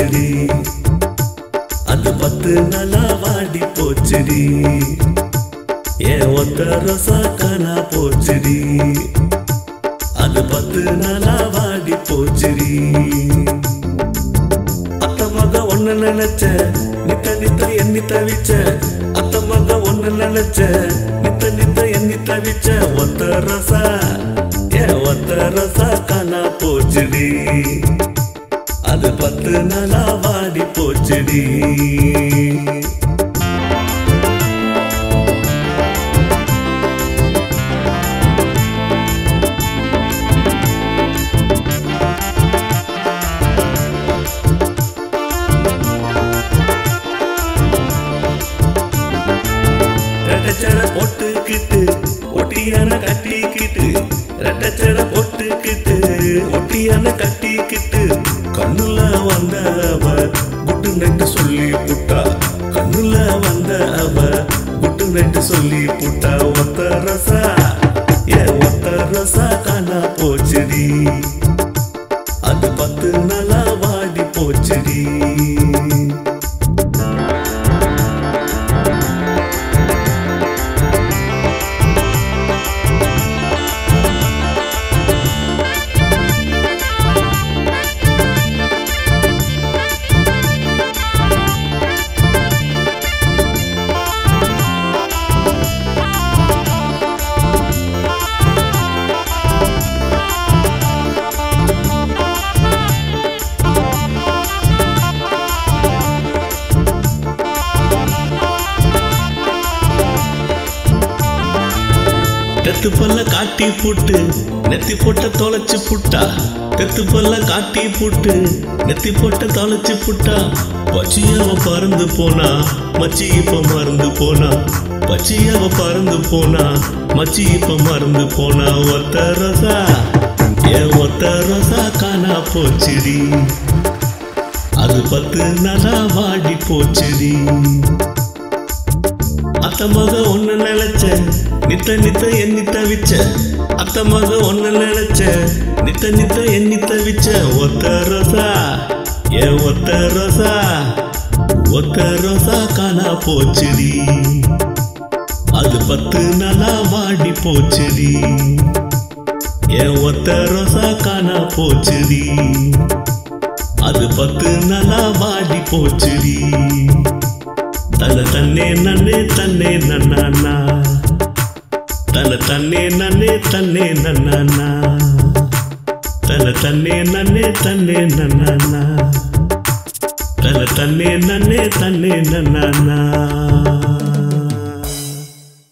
போச்சுடி அது பத்து நாளா வாடி போச்சுடி ஏன் ஒத்த ரசா காணா போச்சுடி அது பத்து நாளா வாடி போச்சுடி அத்த மக ஒண்ணு நினைச்ச நித்த நித்த எண்ணி தவிச்ச அத்த மக ஒண்ணு நினைச்ச நித்த நித்த எண்ணி தவிச்ச ஒத்த ரசா ஏ ஒத்த ரசா காணா போச்சுடி அது பத்து நாளா வாடி போச்சுடி ரெட்டச்சட போட்டுக்கிட்டு ஒட்டியான கட்டிக்கிட்டு ரெட்டச்சட போட்டுக்கிட்டு ஒட்டியான கட்டிக்கிட்டு கண்ணுல வந்த அவ குட்டு நெட்டு சொல்லி புட்டா கண்ணுல வந்த அவ குட்டு நெட்டு சொல்லி புட்டா ஒத்த ரசா ஏ ஒத்த ரசா காணா போச்சுடி அது பத்து நாளா வாடி போச்சுடி தெத்து பல்ல காட்டி போட்டு நெத்தி போட்ட தொலைச்சு புட்டா தெத்து பல்ல காட்டி போட்டு நெத்தி போட்ட தொலைச்சு புட்டா பச்சியாவ பறந்து போனா மச்சி இப்ப மறந்து போனா பச்சியாவ பறந்து போனா மச்சி இப்ப மறந்து போனா ஒத்த ரசா ஏன் ஒத்த ரசா காணா போச்சுடி அது பத்து நாளா வாடி போச்சுடி அத்த மக ஒண்ணு நினைச்ச நித்த நித்த எண்ணி தவிச்ச அத்த மக ஒண்ணு நினைச்ச நித்த நித்த எண்ணி தவிச்ச ஒத்த ரோசா ஏ ஒத்த ரோசா ஒத்த ரோசா காணா போச்சுடி அது பத்து நாளா வாடி போச்சுடி ஏ ஒத்த ரோசா காணா போச்சுடி அது பத்து நாளா வாடி போச்சுடி தன தன்னே நன்னே தன்னே நன்னானா தன தன்னே நன்னே தன்னே நன்னானா தன தன்னே நன்னே தன்னே நன்னானா தன தன்னே நன்னே தன்னே நன்னானா